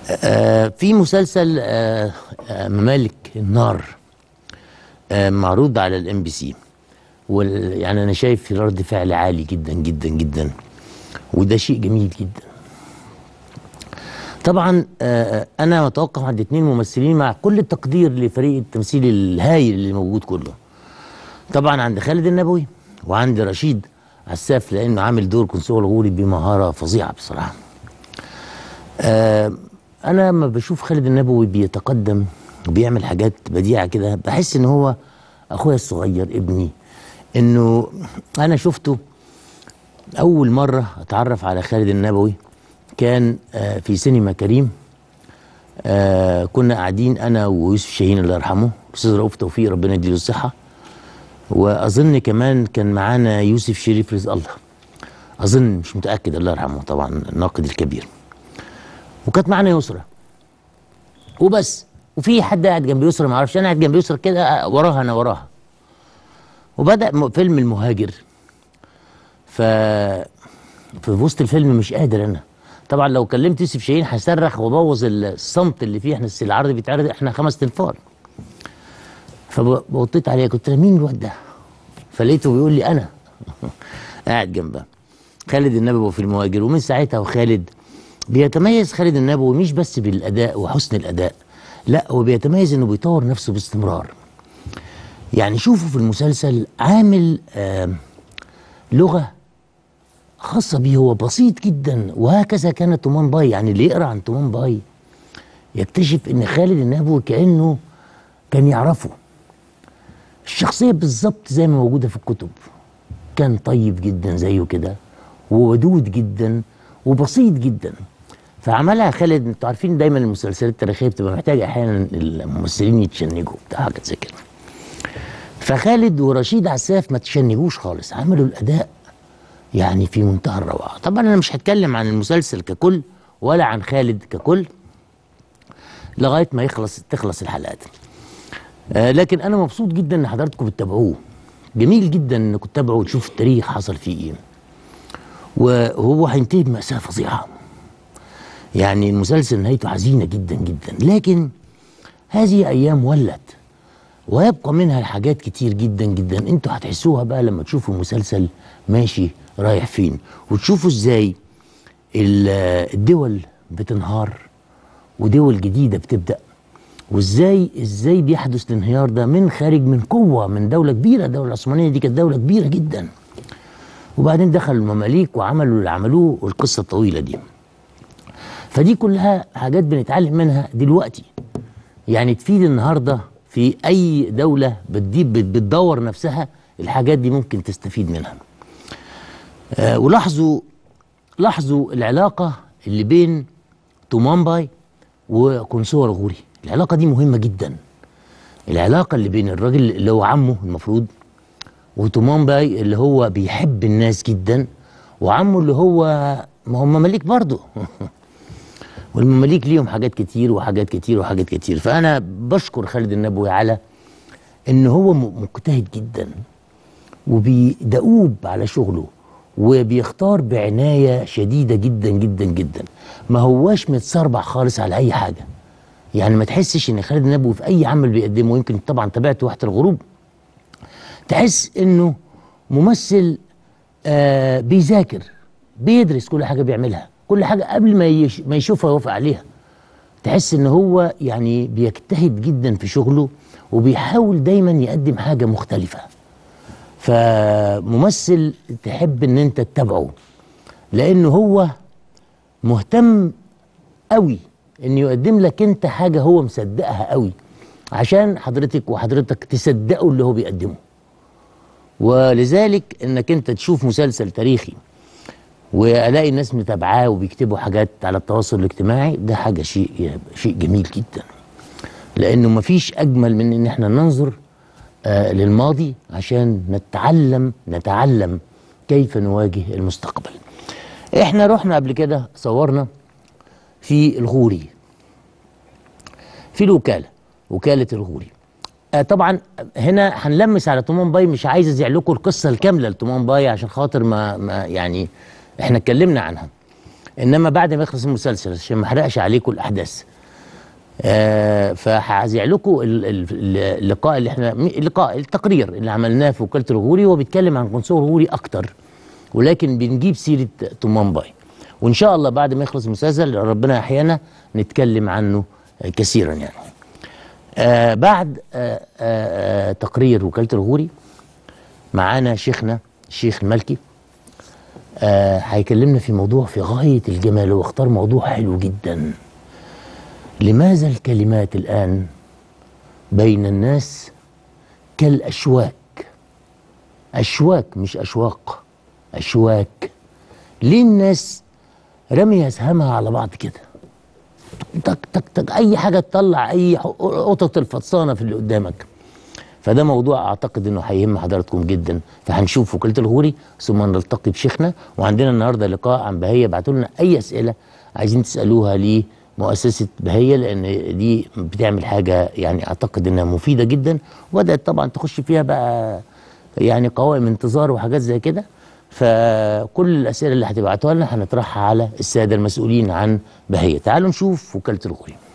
آه في مسلسل آه آه ممالك النار آه معروض على الام بي سي يعني انا شايف في رد فعل عالي جدا جدا جدا وده شيء جميل جدا طبعا آه انا متوقف عند اتنين ممثلين مع كل التقدير لفريق التمثيل الهايل اللي موجود كله طبعا عند خالد النبوي وعند رشيد عساف لانه عامل دور كنسوه الغوري بمهاره فظيعه بصراحه آه انا لما بشوف خالد النبوي بيتقدم وبيعمل حاجات بديعه كده بحس ان هو اخويا الصغير ابني انه انا شفته اول مره اتعرف على خالد النبوي كان آه في سينما كريم آه كنا قاعدين انا ويوسف شاهين الله يرحمه الاستاذ رؤوف توفيق ربنا يديله الصحه واظن كمان كان معانا يوسف شريف رزق الله اظن مش متاكد الله يرحمه طبعا الناقد الكبير وكانت معانا يسرى وبس وفي حد قاعد جنب يسرى ما اعرفش انا قاعد جنب يسرى كده وراها انا وراها وبدا فيلم المهاجر ف في وسط الفيلم مش قادر انا طبعا لو كلمت يوسف شاهين هصرخ وابوظ الصمت اللي فيه احنا العرض بيتعرض احنا خمس تنفار فبطيت عليه قلت له مين الواد ده؟ فلقيته بيقول لي انا قاعد جنبها خالد النبوي في المهاجر ومن ساعتها وخالد بيتميز خالد النبوي مش بس بالاداء وحسن الاداء لا هو بيتميز انه بيطور نفسه باستمرار يعني شوفوا في المسلسل عامل آه لغه خاصه بيه هو بسيط جدا وهكذا كان تومان باي يعني اللي يقرا عن تومان باي يكتشف ان خالد النبوي كانه كان يعرفه الشخصيه بالظبط زي ما موجوده في الكتب كان طيب جدا زيه كده وودود جدا وبسيط جدا فعملها خالد انتوا عارفين دايما المسلسلات التاريخيه بتبقى محتاجه احيانا الممثلين يتشنجوا بتاع حاجه زي كده فخالد ورشيد عساف ما تشنجوش خالص عملوا الاداء يعني في منتهى الروعه طبعا انا مش هتكلم عن المسلسل ككل ولا عن خالد ككل لغايه ما يخلص تخلص الحلقات آه لكن انا مبسوط جدا ان حضراتكم بتتابعوه جميل جدا انكم تتابعوا وتشوفوا التاريخ حصل فيه ايه وهو هينتهي بمأساة فظيعة يعني المسلسل نهايته حزينة جدا جدا لكن هذه أيام ولت ويبقى منها حاجات كتير جدا جدا انتوا هتحسوها بقى لما تشوفوا المسلسل ماشي رايح فين وتشوفوا ازاي الدول بتنهار ودول جديدة بتبدأ وازاي ازاي بيحدث الانهيار ده من خارج من قوة من دولة كبيرة الدولة العثمانية دي كانت دولة كبيرة جدا وبعدين دخل المماليك وعملوا اللي عملوه والقصة الطويلة دي فدي كلها حاجات بنتعلم منها دلوقتي يعني تفيد النهاردة في أي دولة بتجيب بتدور نفسها الحاجات دي ممكن تستفيد منها آه ولاحظوا لاحظوا العلاقة اللي بين تومامباي وكونسوا الغوري العلاقة دي مهمة جدا العلاقة اللي بين الراجل اللي هو عمه المفروض وتومان باي اللي هو بيحب الناس جدا وعمه اللي هو ما هم مماليك برضه والمماليك ليهم حاجات كتير وحاجات كتير وحاجات كتير فانا بشكر خالد النبوي على ان هو مجتهد جدا وبيدؤوب على شغله وبيختار بعنايه شديده جدا جدا جدا ما هواش متسربع خالص على اي حاجه يعني ما تحسش ان خالد النبوي في اي عمل بيقدمه يمكن طبعا تابعته وقت الغروب تحس انه ممثل آه بيذاكر بيدرس كل حاجه بيعملها كل حاجه قبل ما يش ما يشوفها يوافق عليها تحس ان هو يعني بيجتهد جدا في شغله وبيحاول دايما يقدم حاجه مختلفه فممثل تحب ان انت تتابعه لانه هو مهتم قوي انه يقدم لك انت حاجه هو مصدقها قوي عشان حضرتك وحضرتك تصدقوا اللي هو بيقدمه ولذلك انك انت تشوف مسلسل تاريخي والاقي الناس متابعاه وبيكتبوا حاجات على التواصل الاجتماعي ده حاجه شيء شيء جميل جدا لانه مفيش اجمل من ان احنا ننظر آه للماضي عشان نتعلم نتعلم كيف نواجه المستقبل احنا رحنا قبل كده صورنا في الغوري في الوكاله وكاله الغوري آه طبعا هنا هنلمس على تومان باي مش عايز ازيع لكم القصه الكامله لتومان باي عشان خاطر ما, ما يعني احنا اتكلمنا عنها انما بعد ما يخلص المسلسل عشان ما احرقش عليكم الاحداث آه فهذيع لكم ال- ال- اللقاء اللي احنا م- اللقاء التقرير اللي عملناه في وكاله الغوري هو بيتكلم عن قنصل الغوري اكتر ولكن بنجيب سيره تومان باي وان شاء الله بعد ما يخلص المسلسل ربنا يحيانا نتكلم عنه آه، كثيرا يعني آه بعد آه آه آه تقرير وكاله الغوري معانا شيخنا الشيخ الملكي آه هيكلمنا في موضوع في غايه الجمال هو اختار موضوع حلو جدا لماذا الكلمات الآن بين الناس كالأشواك أشواك مش أشواق أشواك ليه الناس رمي أسهامها على بعض كده تك تك تك أي حاجة تطلع أي ح- قطط الفطسانة في اللي قدامك فده موضوع اعتقد انه هيهم حضراتكم جدا فهنشوف وكاله الغوري ثم نلتقي بشيخنا وعندنا النهارده لقاء عن بهيه ابعتوا لنا اي اسئله عايزين تسالوها لمؤسسه بهيه لان دي بتعمل حاجه يعني اعتقد انها مفيده جدا وبدات طبعا تخش فيها بقى يعني قوائم انتظار وحاجات زي كده فكل الاسئله اللي هتبعتوها لنا هنطرحها على الساده المسؤولين عن بهيه تعالوا نشوف وكاله الغوري